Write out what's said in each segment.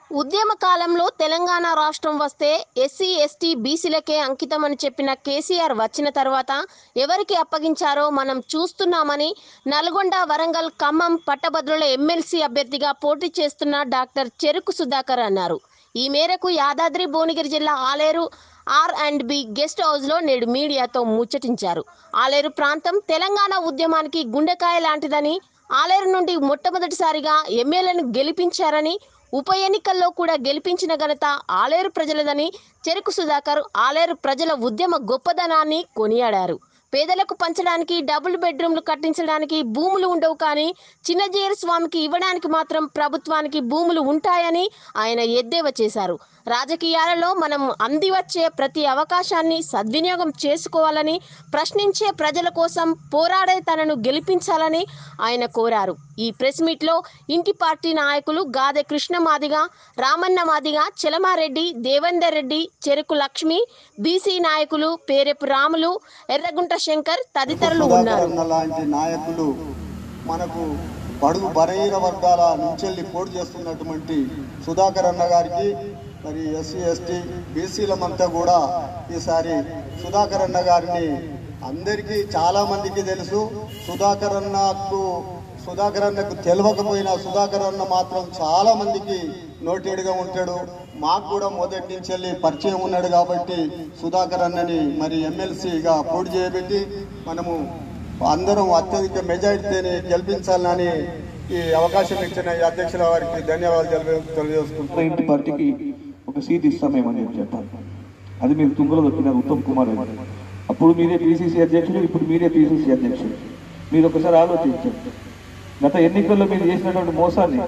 ఉద్యమ కాలంలో తెలంగాణ రాష్ట్రం వస్తే ఎస్సీ ఎస్టీ బీసీలకే అంకితమని చెప్పిన కేసీఆర్ వచ్చిన తర్వాత ఎవరికి అప్పగించారో మనం చూస్తున్నామని నల్గొండ వరంగల్ ఖమ్మం పట్టభద్రుల ఎమ్మెల్సీ అభ్యర్థిగా పోటీ చేస్తున్న డాక్టర్ చెరుకు సుధాకర్ అన్నారు ఈ మేరకు యాదాద్రి భువనగిరి జిల్లా Aler R and B guest హౌస్లో నేడు మీడియాతో ముచ్చటించారు ఆలేరు ప్రాంతం తెలంగాణ ఉద్యమానికి గుండెకాయ లాంటిదని ఆలేరు నుండి మొట్టమొదటిసారిగా ఎమ్మెల్యేను గెలిపించారని ఉప ఎన్నికల్లో కూడా గెలిపించిన ఘనత ఆలేరు ప్రజలదని చెరుకు సుధాకర్ ఆలేరు ప్రజల ఉద్యమ గొప్పదనాన్ని కొనియాడారు పేదలకు పంచడానికి డబుల్ బెడ్రూమ్లు కట్టించడానికి భూములు ఉండవు కానీ చిన్నజీయర్ స్వామికి ఇవ్వడానికి మాత్రం ప్రభుత్వానికి భూములు ఉంటాయని ఆయన ఎద్దేవా చేశారు రాజకీయాలలో మనం అంది వచ్చే ప్రతి అవకాశాన్ని సద్వినియోగం చేసుకోవాలని ప్రశ్నించే ప్రజల కోసం పోరాడే తనను గెలిపించాలని ఆయన కోరారు ఈ ప్రెస్ మీట్లో ఇంటి పార్టీ నాయకులు గాదె కృష్ణ మాదిగ రామన్న మాదిగ చలమారెడ్డి దేవేందర్ రెడ్డి చెరుకు లక్ష్మి బీసీ నాయకులు పేరెపు రాములు ఎర్రగుంట శంకర్ తదితరులు ఉన్నారు సుధాకర్ అన్న లాంటి నాయకులు మనకు బడుగు బలహీన వర్గాల నుంచెల్లి పోటీ చేస్తున్నటువంటి సుధాకర్ అన్న గారికి మరి ఎస్సీ ఎస్టీ బీసీలమంతా కూడా ఈసారి సుధాకర్ అన్న గారిని అందరికీ చాలా మందికి తెలుసు సుధాకర్ అన్నకు సుధాకర్ అన్నకు తెలియకపోయినా సుధాకర్ అన్న మాత్రం చాలా మందికి నోటేడుగా ఉంటాడు మాకు కూడా మొదటి నుంచి వెళ్ళి పరిచయం ఉన్నాడు కాబట్టి సుధాకర్ అన్నని మరి ఎమ్మెల్సీగా పోటీ చేయబెట్టి మనము అందరం అత్యధిక మెజారిటీని గెలిపించాలని ఈ అవకాశం ఇచ్చిన ఈ అధ్యక్షుల వారికి ధన్యవాదాలు తెలియ- తెలియజేసుకుంటున్నాను ఇంటి పార్టీకి ఒక సీట్ ఇస్తామేమని చెప్పి చెప్పాలి అది మీరు తుంగలో దొక్కినారు ఉత్తమ్ కుమార్ రెడ్డి అప్పుడు మీరే పీసీసీ అధ్యక్షులు ఇప్పుడు మీరే పీసీసీ అధ్యక్షులు మీరు ఒకసారి ఆలోచించండి గత ఎన్నికల్లో మీరు చేసినటువంటి మోసాన్ని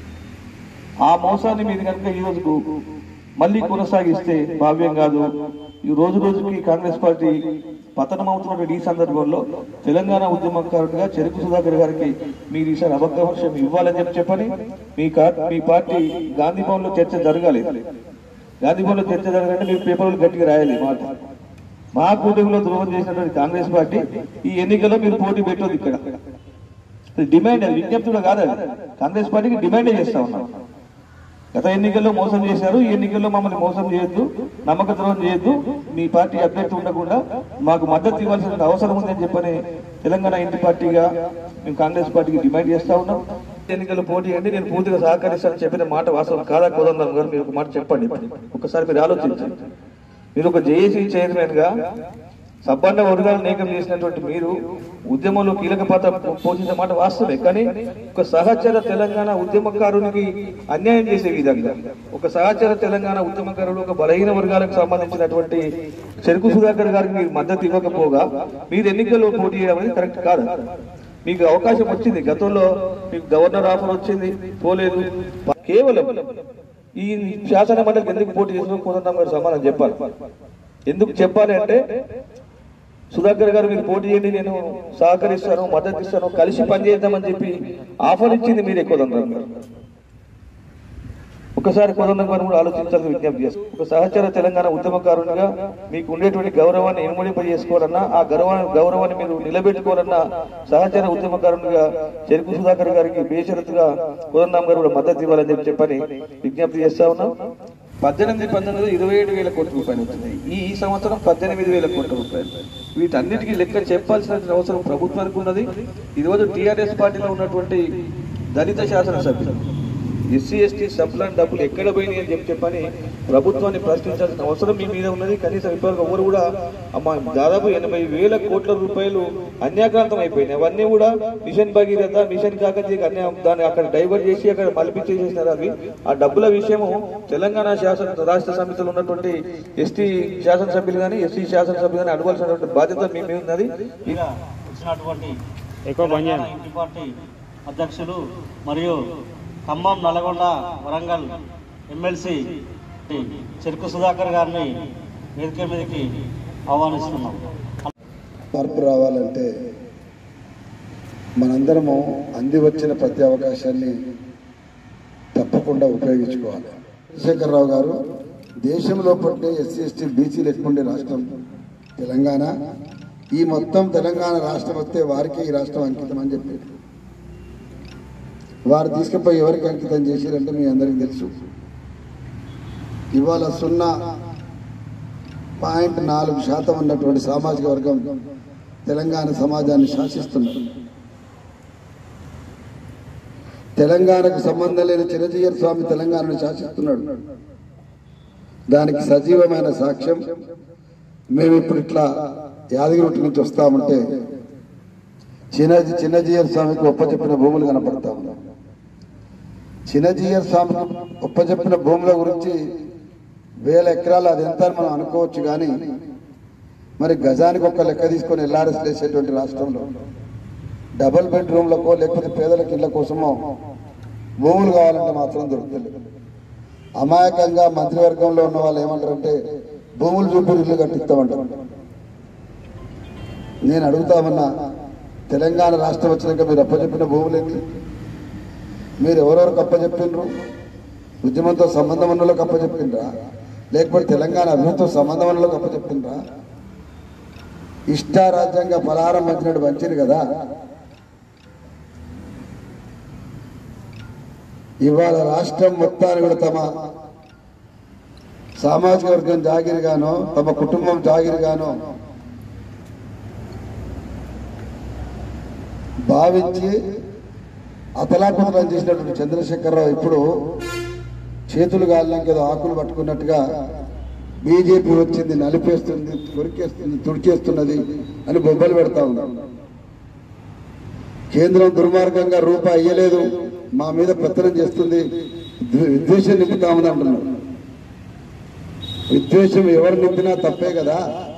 ఆ మోసాన్ని మీరు కనుక ఈ రోజుకు మళ్ళీ కొనసాగిస్తే భావ్యం కాదు ఈ రోజు రోజుకి కాంగ్రెస్ పార్టీ పతనం అవుతున్నటువంటి ఈ సందర్భంలో తెలంగాణ ఉద్యమకారుడిగా చెరుకు సుధాకర్ గారికి మీరు ఈసారి అవకాశం ఇవ్వాలని చెప్పి చెప్పని మీ కా- మీ పార్టీ గాంధీ భవన్ లో చర్చ జరగాలి గాంధీ భవన్ లో చర్చ జరగాలంటే మీరు పేపర్లు గట్టిగా రాయాలి ఈ మాట మా కూటమిలో ద్రోహం చేసినటువంటి కాంగ్రెస్ పార్టీ ఈ ఎన్నికల్లో మీరు పోటీ పెట్టొద్దు ఇక్కడ ఇది డిమాండ్ అది విజ్ఞప్తి కూడా కాదు అది కాంగ్రెస్ పార్టీకి డిమాండే చేస్తా ఉన్నాం గత ఎన్నికల్లో మోసం చేశారు ఈ ఎన్నికల్లో మమ్మల్ని మోసం చేయొద్దు నమ్మక ద్రోహం చేయొద్దు మీ పార్టీ అభ్యర్థి ఉండకుండా మాకు మద్దతు ఇవ్వాల్సిన అవసరం ఉందని చెప్పని తెలంగాణ ఇంటి పార్టీగా మేము కాంగ్రెస్ పార్టీకి డిమాండ్ చేస్తా ఉన్నాం ఎన్నికల్లో పోటీ అండి నేను పూర్తిగా సహకరిస్తానని చెప్పిన మాట వాస్తవం కాదా కోదండం గారు మీరు ఒక మాట చెప్పండి ఒకసారి మీరు ఆలోచించండి మీరు ఒక జేఏసీ చైర్మన్ గా సబ్బండ వర్గాలు నేకం చేసినటువంటి మీరు ఉద్యమంలో కీలక పాత్ర పోషించిన మాట వాస్తవే కానీ ఒక సహచర తెలంగాణ ఉద్యమకారునికి అన్యాయం చేసే విధంగా ఒక సహచర తెలంగాణ ఉద్యమకారుడు ఒక బలహీన వర్గాలకు సంబంధించినటువంటి చెరుకు సుధాకర్ గారికి మీరు మద్దతు ఇవ్వకపోగా మీరు ఎన్నికల్లో పోటీ చేయడం అనేది కరెక్ట్ కాదు మీకు అవకాశం వచ్చింది గతంలో మీకు గవర్నర్ ఆఫర్ వచ్చింది పోలేదు కేవలం ఈ శాసన మండలికి ఎందుకు పోటీ చేసిన కోదండం గారు సమాధానం చెప్పాలి ఎందుకు చెప్పాలి అంటే సుధాకర్ గారు మీరు పోటీ చేయండి నేను సహకరిస్తాను మద్దతు ఇస్తాను కలిసి పనిచేద్దామని చెప్పి ఆఫర్ ఇచ్చింది మీరే కోదండం గారు ఒకసారి కోదండం గారు కూడా ఆలోచించాలని విజ్ఞప్తి చేస్తాను ఒక సహచర తెలంగాణ ఉద్యమకారునిగా మీకు ఉండేటువంటి గౌరవాన్ని ఇనుమడింపజేసుకోవాలన్నా ఆ గౌరవాన్ని గౌరవాన్ని మీరు నిలబెట్టుకోవాలన్నా సహచర ఉద్యమకారునిగా చెరుకు సుధాకర్ గారికి బేషరతుగా కోదండం గారు కూడా మద్దతు ఇవ్వాలని చెప్పి చెప్పని విజ్ఞప్తి చేస్తా ఉన్నాం పద్దెనిమిది పంతొమ్మిది ఇరవై ఏడు వేల కోట్ల రూపాయలు వచ్చినాయి ఈ ఈ సంవత్సరం పద్దెనిమిది వేల కోట్ల రూపాయలు వీటన్నిటికీ లెక్క చెప్పాల్సిన అవసరం ప్రభుత్వానికి ఉన్నది ఈ రోజు టీఆర్ఎస్ పార్టీలో ఉన్నటువంటి దళిత శాసనసభ్యులు ఎస్సీ ఎస్టీ సబ్లాన్ డబ్బులు ఎక్కడ పోయినాయి అని చెప్పి చెప్పని ప్రభుత్వాన్ని ప్రశ్నించాల్సిన అవసరం మీ మీద ఉన్నది కనీసం ఇప్పటివరకు ఎవరు కూడా అమ్మ దాదాపు ఎనభై వేల కోట్ల రూపాయలు అన్యాక్రాంతం అయిపోయినాయి అవన్నీ కూడా మిషన్ భగీరథ మిషన్ కాకతీయ అన్యా దాన్ని అక్కడ డైవర్ట్ చేసి అక్కడ మలిపించేసేసినారు అవి ఆ డబ్బుల విషయము తెలంగాణ శాసన రాష్ట్ర సమితిలో ఉన్నటువంటి ఎస్టీ శాసనసభ్యులు కానీ ఎస్సీ శాసనసభ్యులు కానీ అడగాల్సినటువంటి బాధ్యత మీ మీద ఉన్నది ఈ- వచ్చినటువంటి తెలంగాణ ఇంటి పార్టీ అధ్యక్షులు మరియు ఖమ్మం నల్గొండ వరంగల్ ఎమ్మెల్సీ చెరుకు సుధాకర్ గారిని వేదిక మీదకి ఆహ్వానిస్తున్నాం మార్పు రావాలంటే మనందరము అంది వచ్చిన ప్రతి అవకాశాన్ని తప్పకుండా ఉపయోగించుకోవాలి చంద్రశేఖరరావు గారు దేశంలో పుట్టిన ఎస్సీ ఎస్టీ బీసీలు ఎక్కువ ఉండే రాష్ట్రం తెలంగాణ ఈ మొత్తం తెలంగాణ రాష్ట్రం వస్తే వారికి ఈ రాష్ట్రం అంకితం అని చెప్పారు వారు తీసుకుపోయి ఎవరికి అంకితం చేశారంటే మీ అందరికీ తెలుసు ఇవాళ సున్నా పాయింట్ నాలుగు శాతం ఉన్నటువంటి సామాజిక వర్గం తెలంగాణ సమాజాన్ని శాసిస్తున్నారు తెలంగాణకు సంబంధం లేని చిరంజీవి స్వామి తెలంగాణను శాసిస్తున్నాడు దానికి సజీవమైన సాక్ష్యం మేము ఇప్పుడు ఇట్లా యాదగిరి నుంచి వస్తామంటే చిన్న చిన్నజీయర్ స్వామికి ఒప్పచెప్పిన భూములు కనపడతా ఉన్నాయి చిన్నజీయర్ స్వామికి ఒప్పచెప్పిన భూముల గురించి వేల ఎకరాలు అది ఎంత అని మనం అనుకోవచ్చు కానీ మరి గజానికి ఒక లెక్క తీసుకొని ఎల్ఆర్ఎస్ వేసేటువంటి రాష్ట్రంలో డబుల్ బెడ్రూమ్లకో లేకపోతే పేదలకు ఇళ్ళ కోసమో భూములు కావాలంటే మాత్రం దొరుకుతుంది అమాయకంగా మంత్రివర్గంలో ఉన్న వాళ్ళు ఏమంటారంటే భూములు చూపి ఇల్లు కట్టిస్తామంటారు నేను అడుగుతామన్నా తెలంగాణ రాష్ట్రం వచ్చినాక మీరు అప్పచెప్పిన భూములు ఏంటి మీరు ఎవరెవరికి అప్పచెప్పిండ్రు ఉద్యమంతో సంబంధం ఉన్న వాళ్ళకి అప్పచెప్పిండ్రా లేకపోతే తెలంగాణ అభివృద్ధితో సంబంధం ఉన్న వాళ్ళకి అప్పచెప్పిండ్రా ఇష్టారాజ్యంగా పలహారం పంచినట్టు పంచింది కదా ఇవాళ రాష్ట్రం మొత్తాన్ని కూడా తమ సామాజిక వర్గం జాగిరిగానో తమ కుటుంబం జాగిరిగానో భావించి అతలాకుతలం చేసినటువంటి చంద్రశేఖరరావు ఇప్పుడు చేతులు గాలినాక ఏదో ఆకులు పట్టుకున్నట్టుగా బీజేపీ వచ్చింది నలిపేస్తుంది కొరికేస్తుంది తుడిచేస్తున్నది అని బొబ్బలు పెడతా ఉంది కేంద్రం దుర్మార్గంగా రూపాయి ఇయ్యలేదు మా మీద పెత్తనం చేస్తుంది ద్వే- విద్వేషం నింపుతామని అంటున్నారు విద్వేషం ఎవరు నింపినా తప్పే కదా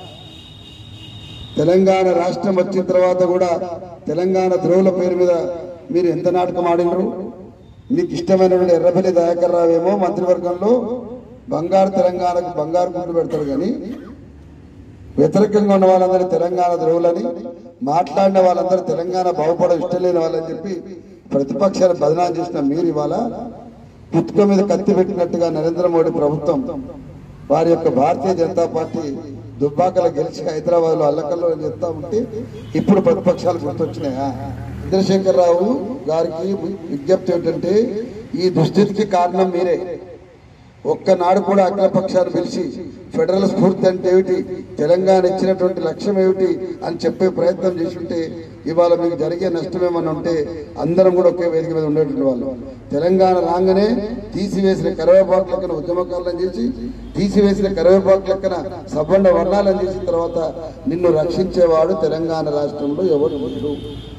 తెలంగాణ రాష్ట్రం వచ్చిన తర్వాత కూడా తెలంగాణ ద్రోవుల పేరు మీద మీరు ఎంత నాటకం ఆడినరు మీకు ఇష్టమైనటువంటి ఎర్రబెల్లి దయాకర్ రావేమో మంత్రివర్గంలో బంగారు తెలంగాణకు బంగారు గుండు పెడతారు కానీ వ్యతిరేకంగా ఉన్న వాళ్ళందరూ తెలంగాణ ద్రోవులని మాట్లాడిన వాళ్ళందరూ తెలంగాణ బాగుపడడం ఇష్టం లేని వాళ్ళని చెప్పి ప్రతిపక్షాలు బదనాం చేసిన మీరు ఇవాళ పుట్టుక మీద కత్తి పెట్టినట్టుగా నరేంద్ర మోడీ ప్రభుత్వం వారి యొక్క భారతీయ జనతా పార్టీ దుబ్బాకల గెలిచి హైదరాబాద్ లో అల్లకల్లో చెప్తా ఉంటే ఇప్పుడు ప్రతిపక్షాలు గుర్తొచ్చినాయా చంద్రశేఖరరావు గారికి విజ్ఞప్తి ఏంటంటే ఈ దుస్థితికి కారణం మీరే ఒక్కనాడు కూడా అఖిలపక్షాన్ని పిలిచి ఫెడరల్ స్ఫూర్తి అంటే ఏమిటి తెలంగాణ ఇచ్చినటువంటి లక్ష్యం ఏమిటి అని చెప్పే ప్రయత్నం చేస్తుంటే ఇవాళ మీకు జరిగే నష్టం ఏమన్నా ఉంటే అందరం కూడా ఒకే వేదిక మీద ఉండేటువంటి వాళ్ళు తెలంగాణ రాగానే తీసివేసిన కరివేపాకు లెక్కన ఉద్యమకాలను చేసి తీసివేసిన కరివేపాకు లెక్కన సబ్బండ వర్ణాలను చేసిన తర్వాత నిన్ను రక్షించేవాడు తెలంగాణ రాష్ట్రంలో ఎవరు ఉండరు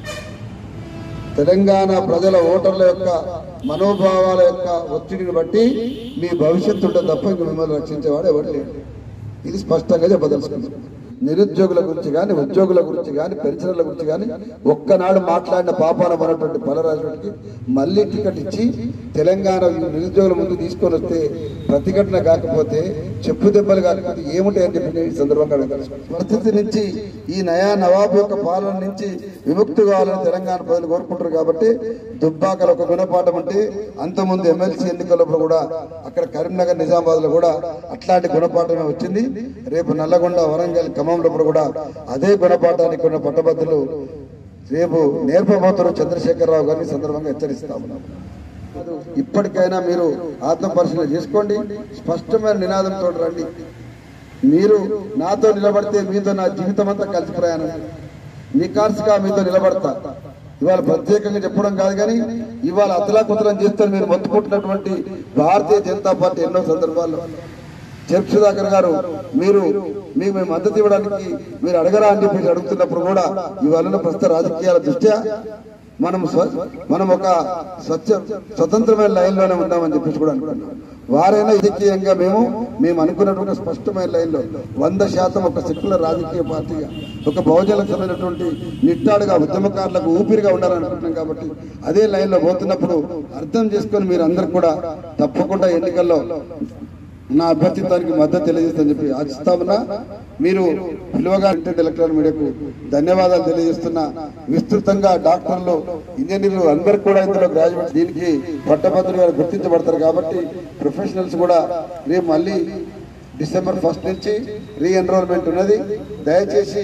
తెలంగాణ ప్రజల ఓటర్ల యొక్క మనోభావాల యొక్క ఒత్తిడిని బట్టి మీ భవిష్యత్తు ఉంటుంది తప్ప ఇంక మిమ్మల్ని రక్షించేవాడు ఎవరు లేడు ఇది స్పష్టంగా చెప్పదలుచుకుంది నిరుద్యోగుల గురించి కానీ ఉద్యోగుల గురించి కానీ పెన్షన్ల గురించి కానీ ఒక్కనాడు మాట్లాడిన పాపాన పడినటువంటి పలరాజుడికి మళ్ళీ టికెట్ ఇచ్చి తెలంగాణ నిరుద్యోగుల ముందు తీసుకొని వస్తే ప్రతిఘటన కాకపోతే చెప్పు దెబ్బలు కాకపోతే ఏముంటాయని చెప్పి నేను ఈ సందర్భంగా అడగదలుచుకున్నాను. పరిస్థితి నుంచి ఈ నయా నవాబు యొక్క పాలన నుంచి విముక్తి కావాలని తెలంగాణ ప్రజలు కోరుకుంటారు కాబట్టి దుబ్బాకలు ఒక గుణపాఠం అంటే అంతకుముందు ఎమ్మెల్సీ ఎన్నికల్లో కూడా అక్కడ కరీంనగర్ నిజామాబాద్ లో కూడా అట్లాంటి గుణపాఠమే వచ్చింది రేపు నల్లగొండ వరంగల్ ఖమ్మంలో కూడా అదే గుణపాఠానికి ఉన్న పట్టభద్రులు రేపు నేర్పబోతున్న చంద్రశేఖరరావు గారిని ఈ సందర్భంగా హెచ్చరిస్తా ఉన్నాం ఇప్పటికైనా మీరు ఆత్మ పరిశీలన చేసుకోండి స్పష్టమైన నినాదంతో రండి మీరు నాతో నిలబడితే మీతో నా జీవితం అంతా కలిసి ప్రయాణం నికార్స్గా మీతో నిలబడతా ఇవాళ ప్రత్యేకంగా చెప్పడం కాదు కానీ ఇవాళ అతలాకుతలం చేస్తే మీరు మొత్తుకుంటున్నటువంటి భారతీయ జనతా పార్టీ ఎన్నో సందర్భాల్లో చెప్ సుధాకర్ గారు మీరు మీకు మేము మద్దతు ఇవ్వడానికి మీరు అడగరా అని చెప్పి అడుగుతున్నప్పుడు కూడా ఇవాళ ప్రస్తుత రాజకీయాల దృష్ట్యా మనం స్వ- మనం ఒక స్వచ్ఛ స్వతంత్రమైన లైన్లోనే ఉన్నామని చెప్పేసి కూడా అనుకున్నాం వారైనా రాజకీయంగా మేము మేము అనుకున్నటువంటి స్పష్టమైన లైన్లో వంద శాతం ఒక సెక్యులర్ రాజకీయ పార్టీగా ఒక బహుజనకమైనటువంటి నిట్టాడుగా ఉద్యమకారులకు ఊపిరిగా ఉండాలనుకుంటున్నాం కాబట్టి అదే లైన్లో పోతున్నప్పుడు అర్థం చేసుకొని మీరు అందరు కూడా తప్పకుండా ఎన్నికల్లో నా అభ్యర్థిత్వానికి మద్దతు తెలియజేస్తానని చెప్పి ఆశిస్తా ఉన్నా మీరు విలువగా ఇంటర్ ఎలక్ట్రానిక్ మీడియాకు ధన్యవాదాలు తెలియజేస్తున్నా విస్తృతంగా డాక్టర్లు ఇంజనీర్లు అందరు కూడా ఇందులో గ్రాడ్యుయేట్ దీనికి పట్టభద్రులుగా గుర్తించబడతారు కాబట్టి ప్రొఫెషనల్స్ కూడా రేపు మళ్ళీ డిసెంబర్ ఫస్ట్ నుంచి రీ ఎన్రోల్మెంట్ ఉన్నది దయచేసి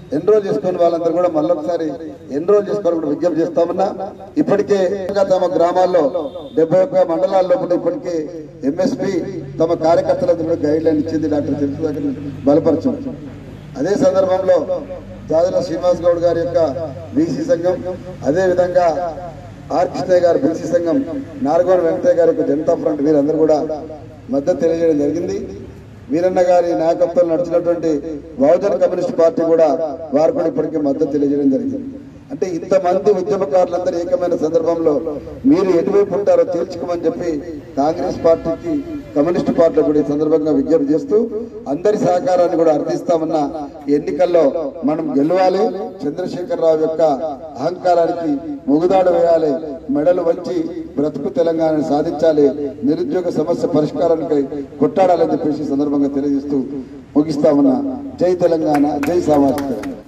ఎన్రోల్ చేసుకుని వాళ్ళందరూ కూడా మళ్ళొకసారి ఎన్రోల్ చేసుకొని కూడా విజ్ఞప్తి చేస్తామన్నా ఇప్పటికే ఇంకా తమ గ్రామాల్లో డెబ్బై ఒక్క మండలాల్లో కూడా ఇప్పటికే ఎంఎస్పి తమ కార్యకర్తలకు కూడా గైడ్ లైన్ ఇచ్చింది డాక్టర్ తెలుసు బలపరచడం అదే సందర్భంలో జాదుల శ్రీనివాస్ గౌడ్ గారి యొక్క బీసీ సంఘం అదే విధంగా ఆర్ కృష్ణయ్య గారి బీసీ సంఘం నారగోడ వెంకటయ్య గారి యొక్క జనతా ఫ్రంట్ వీరందరూ కూడా మద్దతు తెలియజేయడం జరిగింది వీరన్న గారి నాయకత్వంలో నడిచినటువంటి బహుజన కమ్యూనిస్ట్ పార్టీ కూడా వారు కూడా ఇప్పటికీ మద్దతు తెలియజేయడం జరిగింది అంటే ఇంతమంది ఉద్యమకారులందరూ ఏకమైన సందర్భంలో మీరు ఎటువైపు ఉంటారో తేల్చుకోమని చెప్పి కాంగ్రెస్ పార్టీకి కమ్యూనిస్ట్ పార్టీ కూడా ఈ సందర్భంగా విజ్ఞప్తి చేస్తూ అందరి సహకారాన్ని కూడా అర్థిస్తామన్న ఎన్నికల్లో మనం గెలవాలి చంద్రశేఖరరావు యొక్క అహంకారానికి ముగుదాడు వేయాలి మెడలు వంచి బ్రతుకు తెలంగాణను సాధించాలి నిరుద్యోగ సమస్య పరిష్కారానికి కొట్టాడాలని చెప్పేసి ఈ సందర్భంగా తెలియజేస్తూ ముగిస్తామన్న జై తెలంగాణ జై సామాజిక